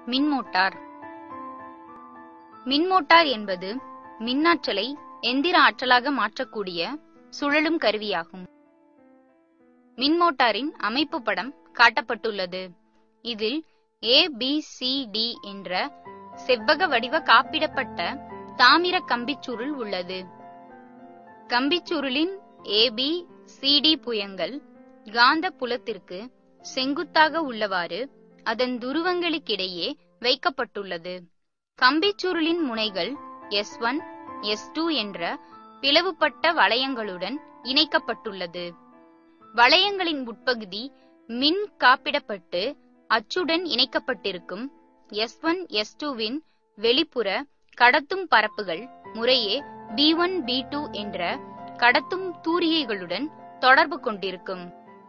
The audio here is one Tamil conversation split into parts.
மின்மோட்டார் மின்மோட்டார் என்பது மின்னாற்றலை எந்திர ஆற்றலாக மாற்றக்கூடிய சுழலும் கருவியாகும் மின்மோட்டாரின் அமைப்பு படம் காட்டப்பட்டுள்ளது இதில் ஏ பி சி டி என்ற செவ்வக வடிவ காப்பிடப்பட்ட தாமிர கம்பிச்சுருள் உள்ளது கம்பிச்சுருளின் ஏபி சிடி புயங்கள் காந்த புலத்திற்கு செங்குத்தாக உள்ளவாறு அதன் துருவங்களுக்கிடையே வைக்கப்பட்டுள்ளது கம்பிச்சுருளின் முனைகள் எஸ் ஒன் எஸ் டூ என்ற பிளவுபட்ட வளையங்களுடன் இணைக்கப்பட்டுள்ளது வளையங்களின் உட்பகுதி மின் காப்பிடப்பட்டு அச்சுடன் இணைக்கப்பட்டிருக்கும் எஸ் ஒன் எஸ் டூவின் வெளிப்புற கடத்தும் பரப்புகள் முறையே பி ஒன் பி டூ என்ற கடத்தும் தூரிகைகளுடன் தொடர்பு கொண்டிருக்கும்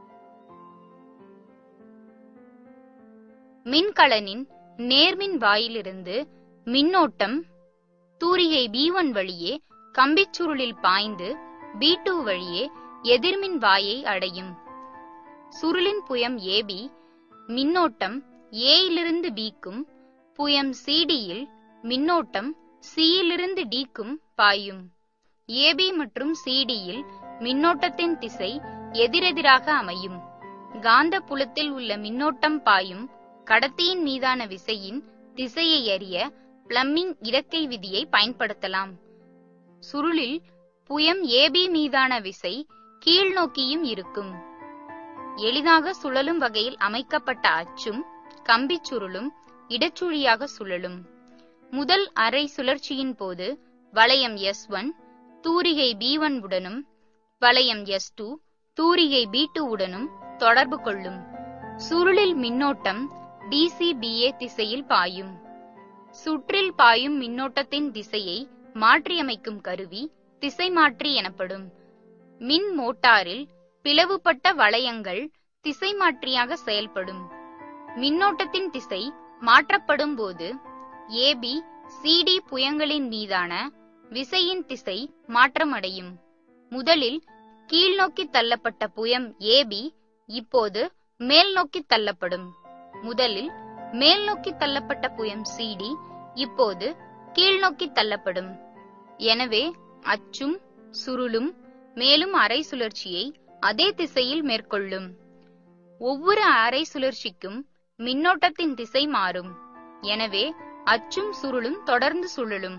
மின்கலனின் நேர்மின் வாயிலிருந்து மின்னோட்டம் தூரிகை பி ஒன் வழியே கம்பிச்சுருளில் பாய்ந்து பி டூ வழியே எதிர்மின் வாயை அடையும் சுருளின் புயம் ஏபி மின்னோட்டம் ஏயிலிருந்து பிக்கும் புயம் சிடியில் மின்னோட்டம் சியிலிருந்து டிக்கும் பாயும் ஏபி மற்றும் சிடியில் மின்னோட்டத்தின் திசை எதிரெதிராக அமையும் காந்த புலத்தில் உள்ள மின்னோட்டம் பாயும் கடத்தியின் மீதான விசையின் திசையை அறிய பிளம்மிங் இடக்கை விதியை பயன்படுத்தலாம் சுருளில் புயம் ஏபி மீதான விசை கீழ்நோக்கியும் இருக்கும் எளிதாக சுழலும் வகையில் அமைக்கப்பட்ட அச்சும் கம்பிச் சுருளும் இடச்சுழியாக சுழலும் முதல் அரை சுழற்சியின் போது வளையம் எஸ் ஒன் தூரிகை பி ஒன் உடனும் வளையம் எஸ் டூ தூரிகை பி டூ உடனும் தொடர்பு கொள்ளும் சுருளில் மின்னோட்டம் டிசிபிஏ திசையில் பாயும் சுற்றில் பாயும் மின்னோட்டத்தின் திசையை மாற்றியமைக்கும் கருவி திசை மாற்றி எனப்படும் மின் மோட்டாரில் பிளவுபட்ட வளையங்கள் திசை மாற்றியாக செயல்படும் மின்னோட்டத்தின் திசை மாற்றப்படும் போது ஏபி சிடி புயங்களின் மீதான விசையின் திசை மாற்றமடையும் முதலில் கீழ்நோக்கி தள்ளப்பட்ட புயம் ஏபி இப்போது மேல் நோக்கி தள்ளப்படும் முதலில் மேல் நோக்கி தள்ளப்பட்ட புயம் சிடி இப்போது கீழ்நோக்கி தள்ளப்படும் எனவே அச்சும் சுருளும் மேலும் அரை சுழற்சியை அதே திசையில் மேற்கொள்ளும் ஒவ்வொரு அரை சுழற்சிக்கும் மின்னோட்டத்தின் திசை மாறும் எனவே அச்சும் சுருளும் தொடர்ந்து சுழலும்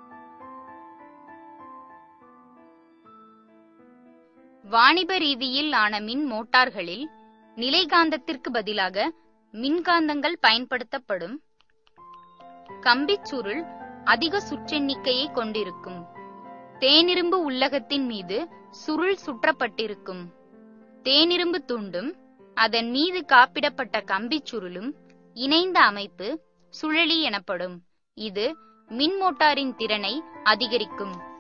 வாணிப ரீதியில் ஆன மின் மோட்டார்களில் நிலைகாந்தத்திற்கு பதிலாக மின்காந்தங்கள் பயன்படுத்தப்படும் கம்பிச் சுருள் அதிக சுற்றெண்ணிக்கையை கொண்டிருக்கும் தேனிரும்பு உள்ளகத்தின் மீது சுருள் சுற்றப்பட்டிருக்கும் தேனிரும்பு துண்டும் அதன் மீது காப்பிடப்பட்ட கம்பிச் சுருளும் இணைந்த அமைப்பு சுழலி எனப்படும் இது மின் மோட்டாரின் திறனை அதிகரிக்கும்